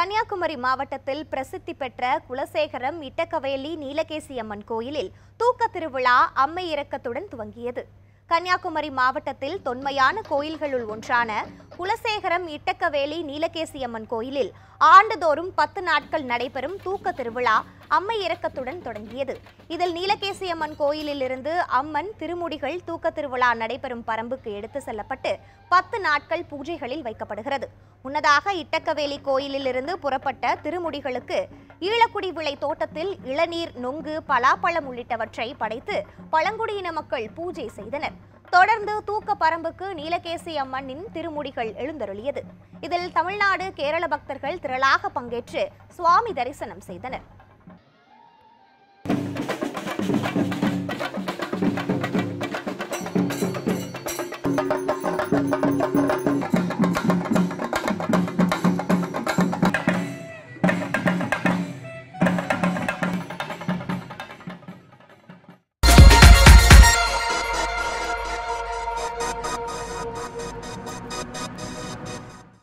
கன்னியாகுமரி மாவட்டத்தில் பிரசித்தி பெற்ற குலசேகரம் இட்டக்கவேலி நீலகேசி அம்மன் கோயிலில் தூக்க திருவிழா அம்மை இறக்கத்துடன் துவங்கியது கன்னியாகுமரி மாவட்டத்தில் தொன்மையான கோயில்களுள் ஒன்றான குலசேகரம் இட்டக்கவேலி நீலகேசி அம்மன் கோயிலில் ஆண்டுதோறும் பத்து நாட்கள் நடைபெறும் தூக்க திருவிழா அம்மை இறக்கத்துடன் தொடங்கியது இதில் நீலகேசி அம்மன் கோயிலில் இருந்து அம்மன் திருமுடிகள் தூக்க திருவிழா நடைபெறும் பரம்புக்கு எடுத்து செல்லப்பட்டு பத்து நாட்கள் பூஜைகளில் வைக்கப்படுகிறது முன்னதாக இட்டக்கவேலி கோயிலில் இருந்து புறப்பட்ட திருமுடிகளுக்கு ஈழக்குடி விளை தோட்டத்தில் இளநீர் நொங்கு பலாப்பழம் உள்ளிட்டவற்றை படைத்து பழங்குடியின மக்கள் பூஜை செய்தனர் தொடர்ந்து தூக்க பரம்புக்கு நீலகேசி அம்மனின் திருமுடிகள் எழுந்தருளியது இதில் தமிழ்நாடு கேரள பக்தர்கள் திரளாக பங்கேற்று சுவாமி தரிசனம் செய்தனர்